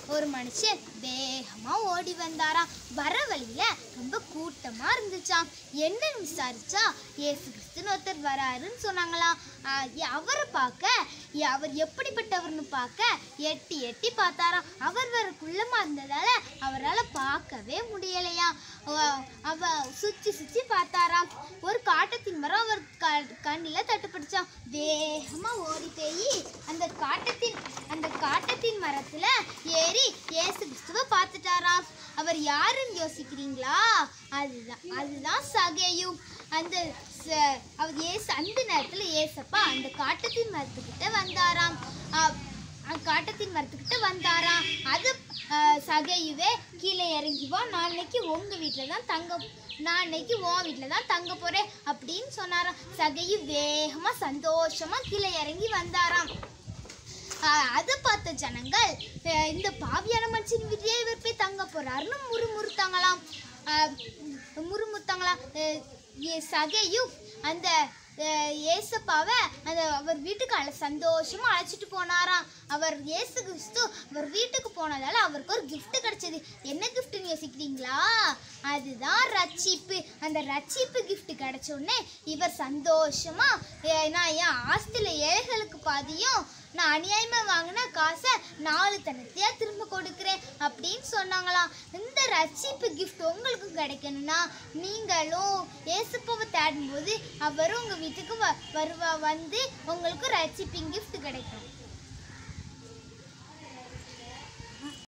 ஒரு மனுஷன் வேகமா ஓடி வந்தாராம் வர வழியில ரொம்ப கூட்டமா இருந்துச்சாம் என்னன்னு விசாரிச்சா ஏசு கிறிஸ்துன்னு ஒருத்தர் வராருன்னு சொன்னாங்களாம் ஆஹ் எ- அவரை பார்க்க எ- அவர் எப்படிப்பட்டவர்னு பார்க்க எட்டி எட்டி பார்த்தாராம் அவர் வர குள்ளமா இருந்ததால அவரால் பார்க்கவே முடியலையாம் அவ- அவ சுற்றி சுற்றி பார்த்தாராம் ஒரு காட்டத்தின் மரம் அவர் க கண்ணில் தட்டுப்பிடிச்சான் வேகமா ஓடி போய் அந்த காட்டத்தின் அந்த காட்டத்தின் மரத்துல ஏறி இயேசு கிறிஸ்துவ பார்த்துட்டாராம் அவர் யாருன்னு யோசிக்கிறீங்களா அதுதான் அதுதான் சகேயு அந்த ச- அவர் ஏசு அந்த நேரத்துல ஏசப்பா அந்த காட்டத்தின் மரத்துக்கிட்ட வந்தாராம் அ- அ- காட்டத்தின் மரத்துக்கிட்ட வந்தாராம் அது அஹ், சகையுவே கீழே இறங்கி வா நாளைக்கு உங்க வீட்டில் தான் தங்க நான் இன்னைக்கு உன் வீட்டில் தான் தங்க போறேன் அப்படின்னு சொன்னாராம் சகையு வேகமா சந்தோஷமா கீழே இறங்கி வந்தாராம் ஆஹ் அதை பார்த்த ஜனங்கள் அஹ் இந்த பாவியான மனுஷன் வீட்டிலே இவர் போய் தங்க போறாருன்னு முறுமுறுத்தாங்களாம் ஆஹ் முறுமுறுத்தாங்களாம் அஹ் ஏ- சகையும் அந்த அஹ் ஏசப்பாவை அந்த அவர் வீட்டுக்கு அழ சந்தோஷமா அழைச்சிட்டு போனாராம் அவர் இயேசு கிறிஸ்து அவர் வீட்டுக்கு போனதால அவருக்கு ஒரு gift கிடைச்சது என்ன கிஃப்ட்னு யோசிக்கிறீங்களா அதுதான் ரட்சிப்பு அந்த ரட்சிப்பு gift கிடைச்ச உடனே இவர் சந்தோஷமா "ஏ, நான் என் ஆஸ்தில ஏழைகளுக்கு பாதியும் நான் அநியாயமா வாங்கின காசை நாலு தனத்தையா திரும்ப கொடுக்குறேன் அப்படின்னு சொன்னாங்களாம் இந்த ரட்சிப்பு gift உங்களுக்கு கிடைக்கணும்னா நீங்களும் ஏசுப்பாவை தேடும்போது அவரும் உங்க வீட்டுக்கு வ வருவா வந்து உங்களுக்கு ரட்சிப்பிங் gift கிடைக்கும்